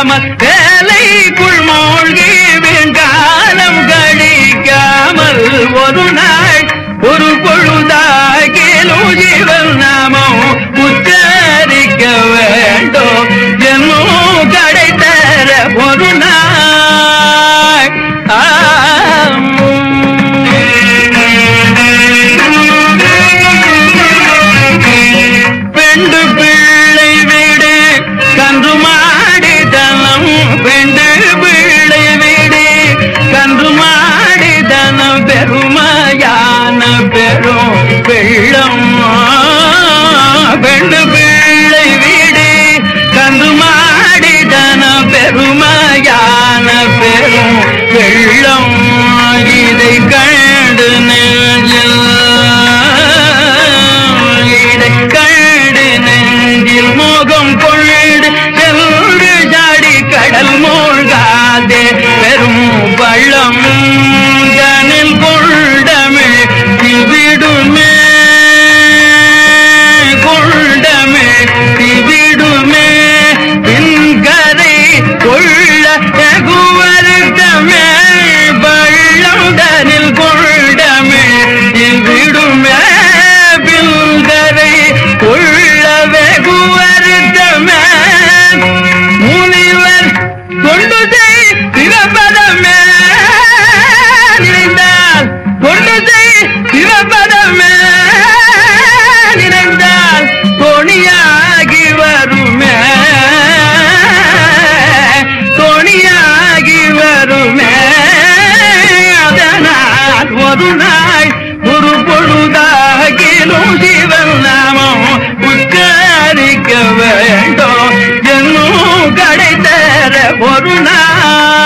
இல்லாமல் வேலைக்குள் மூழ்கி காலம் கழிக்காமல் ஒரு நாள் ஒரு பொழுதாகிலும் ஜீவன் நாமம் உச்சரிக்க வேண்டும் ஜென்மோ கடை தர ஒரு நாள் பெண்டு பிள்ளை வீடு கன்று மாடி தனம் பெண்டு பிள்ளை வீடு கன்று மாடி தனம் பெருமையான பெரும் வெள்ளம் பெண்டு பிள்ளை வீடு கன்று மாடி தனம் பெருமையான பெரும் வெள்ளம் இதை கண்டு நெஞ்சில் இதை கண்டு நெஞ்சில் மோகம் கொண்டு சென்று ஜாடி கடல் மூழ்காதே பெரும் பள்ளம் தனில் கொண்டமே விடுமே கொண்டமே விடுமே பின்கரை கொள்ள குவருத்தமே பள்ளம் தனில் கொண்டமே விடுமே பின்கரை கொள்ளவே குவருத்தமே முனிவர் கொண்டு செய் சிவபதமே நினைந்தால் கொண்டு செய் சிவபதமே நினைந்தால் தோணியாகி வருமே தோணியாகி வருமே அதனால் ஒரு நாள் ஒரு பொழுதாகிலும் சிவன் நாமம் உச்சரிக்க வேண்டும் என்னும் கடை தர ஒரு நாள்